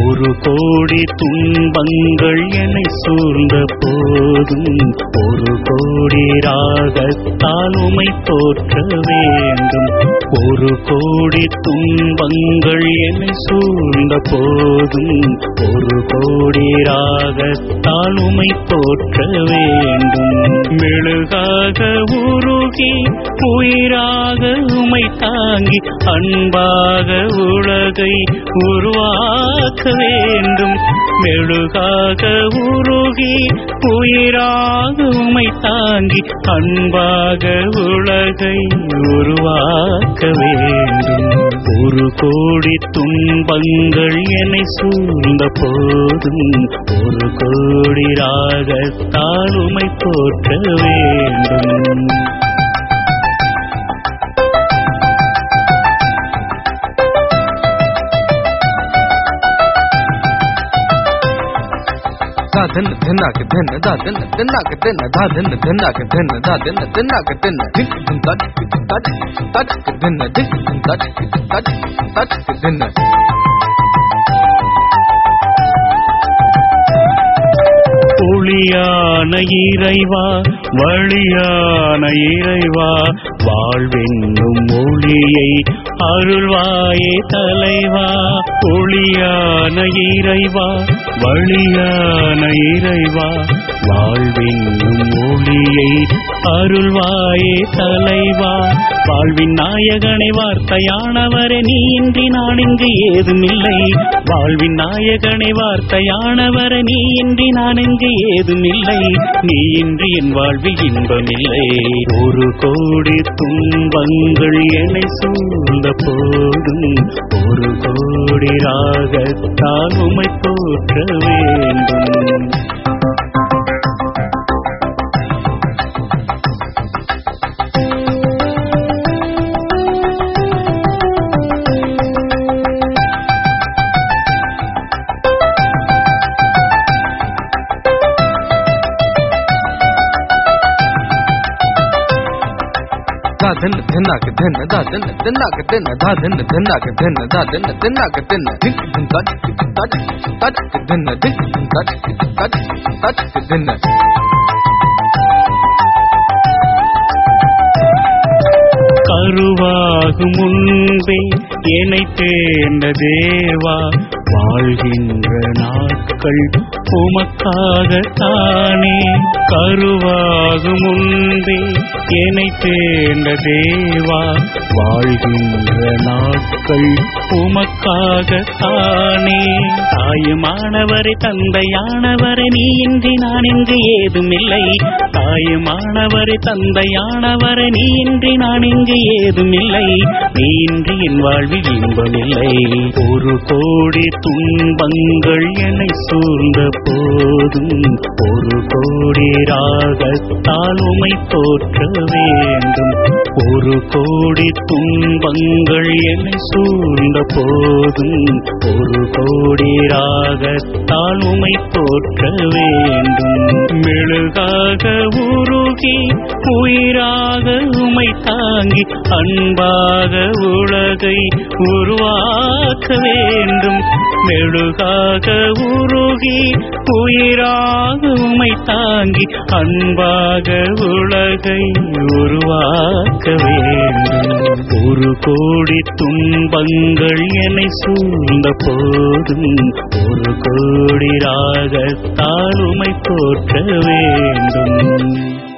ஒரு கோடி துன்பங்கள் என்னை சூழ்ந்த போதும் ஒரு கோடி ராகத்தால் உமை போற்ற வேண்டும் ஒரு கோடி துன்பங்கள் என்னை சூழ்ந்த போதும் ஒரு கோடி ராகத்தால் உமை போற்ற வேண்டும் மெழுகாக உருகி உயிராக உமை தாங்கி அன்பாக உலகை உருவாக்க வேண்டும் மெழுகாக உருகி உயிராக உமை தாங்கி அன்பாக உலகை உருவாக்க வேண்டும் ஒரு கோடி துன்பங்கள் என்னை சூழ்ந்த போதும் ஒரு கோடி ராகத்தால் உமை போற்ற வேண்டும் da den den na ke den da den den na ke den da den den na ke den da den den na ke den dik dum da dik da dik da dik ke den dik dum da dik da dik da dik ke den ஒளியான இறைவா வழியான இறைவா வாழ்வென்னும் ஒளியை அருள்வாயே தலைவா ஒளியான இறைவா வழியான இறைவா வாழ்வென்னும் ஒளியை அருள்வாயே தலைவா வாழ்வின் நாயகனை வார்த்தையானவரே நீ இன்றி நான் இங்கு ஏதுமில்லை வாழ்வின் நாயகனை வார்த்தையானவரே நீ இன்றி நான் இங்கு ஏதுமில்லை நீ இன்றி என் வாழ்வில் இன்பமில்லை ஒரு கோடி துன்பங்கள் என்னை சூழ்ந்த போதும் ஒரு கோடி ராகத்தால் உமை போற்ற வேண்டும் da den den na ke den da den den na ke den da den den na ke den da den den na ke den dik dum da dik da dik da dik ke den dik dum da dik da dik da dik ke den கருவாகும் முன்பே என்னை தேர்ந்த தேவா வாழ்கின்ற நாட்கள் உமக்காகத்தானே கருவாகும் முன்பே என்னை தேர்ந்த தேவா வாழ்கின்ற நாட்கள் உமக்காகத்தானே தாயுமானவரை தந்தையானவரை நீ இன்றி நான் இங்கு ஏதுமில்லை தாயுமானவரை தந்தையானவரை நீ இன்றி நான் இங்கு ஏதுமில்லை நீ இன்றி என் வாழ்வில் இன்பமில்லை ஒரு கோடி துன்பங்கள் என்னை சூழ்ந்த போதும் ஒரு கோடி ராகத்தால் உமை போற்ற வேண்டும் ஒரு கோடி துன்பங்கள் என்னை சூழ்ந்த போதும் ஒரு கோடி ராகத்தால் உமை போற்ற வேண்டும் மெழுகாக உருகி உயிராக உமை தாங்கி அன்பாக உலகை உருவாக்க வேண்டும் மெழுகாக உருகி உயிராக உமை தாங்கி அன்பாக உலகை உருவாக்க வேண்டும் ஒரு கோடி துன்பங்கள் என்னை சூழ்ந்த போதும் ஒரு கோடி ராகத்தால் உமை போற்ற வேண்டும்